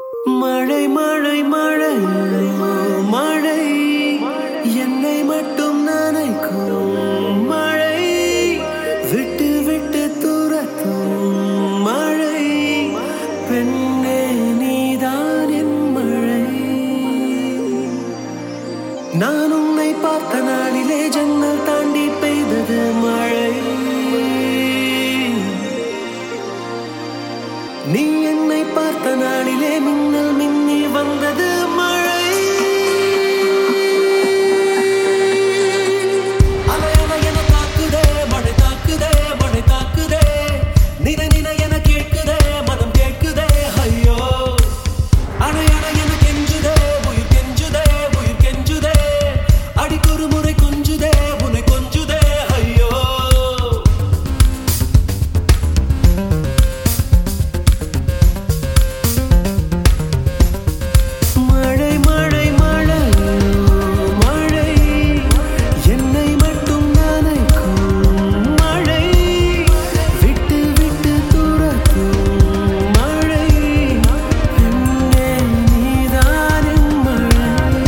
மழை மழை மழை மழை என்னை மட்டும் நனைக்கும் மழை விட்டு விட்டு துரத்தும் மழை பெண்ணே நீதான் என் மழை நான் உன்னை பார்த்த நாளிலே ஜன்னல் தாண்டி பெய்தது மழை நீ என்னை பார்த்த நாளிலே மின்னல் மின்னி வந்தது மழை அலை அலை என தாக்குதே மழை தாக்குதே மழை தாக்குதே நினை நினை என கேட்குதே மனம் கேட்குதே ஐயோ அணை அணை என கெஞ்சுதே உயிர் கெஞ்சுதே உயிர் கெஞ்சுதே அடிக்கொரு முறை கொஞ்சுதே உன்னை கொஞ்சுதே ஐயோ மழை மழை மழை மழை என்னை மட்டும் நனைக்கும் மழை விட்டு விட்டு துரத்தும் மழை பெண்ணே நீதான் என் மழை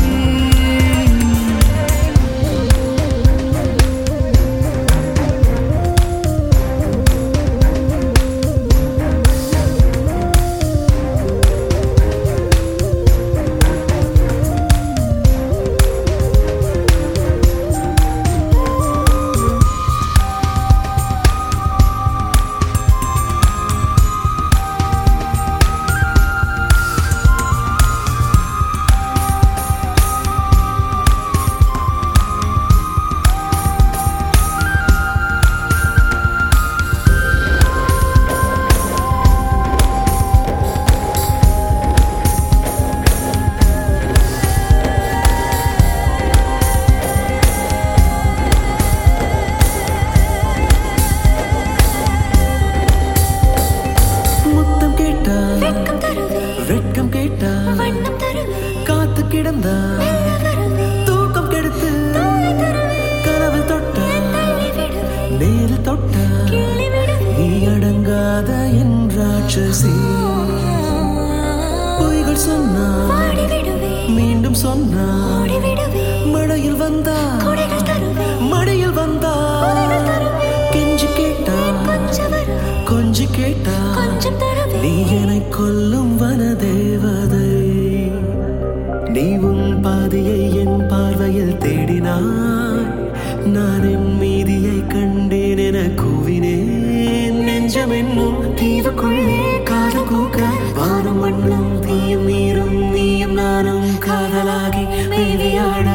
முத்தம் கேட்டா வெட்கம் தருவே வெட்கம் கேட்டா வண்ணம் தருவே காத்து கிடந்தா மெல்ல வருவே தூக்கம் கெடுத்து தூவி தருவே கனவு தொட்டா தள்ளி விடுவே நேரு தொட்டா கிள்ளி விடுவே நீ அடங்காத என் ராட்சசி பொய்கள் சொன்னா பாடி விடுவே மீண்டும் சொன்னா ஓடி விடுவே மழையில் வந்தா கொடைகள் தருவே மடியில் வந்தா உதவிகள் தருவே கெஞ்சி கேட்டா கொஞ்சம் வருவே கொஞ்சி கேட்டா கொஞ்சம் தருவே நீ என்னை கொல்லும் வனதேவதை நீ உன் பாதையை என் பார்வையில் தேடினாய் நான் என் மீதியை கண்டேன் என கூவினேன் நெஞ்சம் என்னும் தீவுக்குள்ளே காதல் கூக்க வானம் மண்ணும் தீயும் நீரும் நீயும் நானும் காதலாகி வேதியாட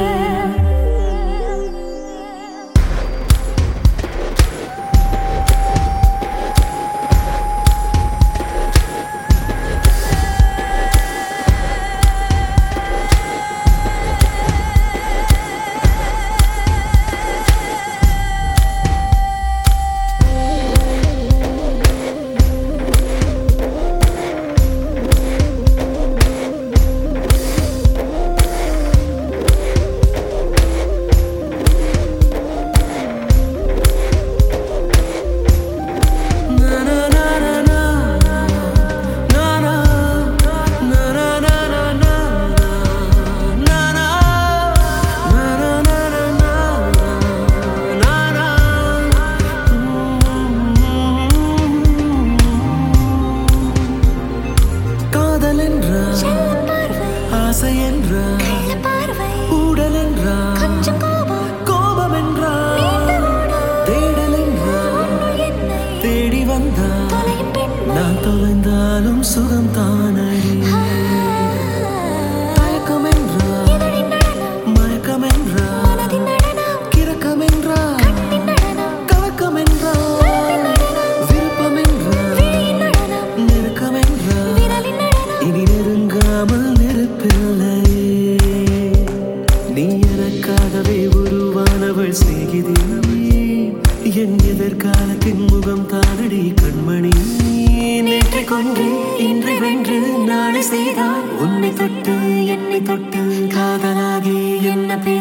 காதல் என்றால் செல்ல பார்வை ஆசை என்றால் கள்ள பார்வை ஊடல் என்றால் கொஞ்சம் கோபம் கோபம் என்றால் நீண்ட ஓடம் தேடல் என்றால் உன்னுள் என்னை தேடி வந்தால் தொலையும் பெண்மை நான் தொலைந்தாலும் சுகம் தானடி தயக்கம் என்றால் இதழின் நடனம் மயக்கம் என்றால் மனதின் நடனம் கிறக்கம் என்றால் கண்ணின் நடனம் கவக்கம் என்றால் விருப்பம் என்றால் விழியின் நடனம் நெருக்கம் என்றால் விரலின் நடனம் இனி நெருங்காமல் நெருப்பில்லை நீ எனக்காகவே உருவானவள் சிநேகிதி என் எதிர்காலத்தின் முகம் தானடி கண்மணி நேற்றை கொன்று இன்று வென்று நாளை செய்தால் உன்னை தொட்டு என்னை தொட்டு காதலாகி என்ன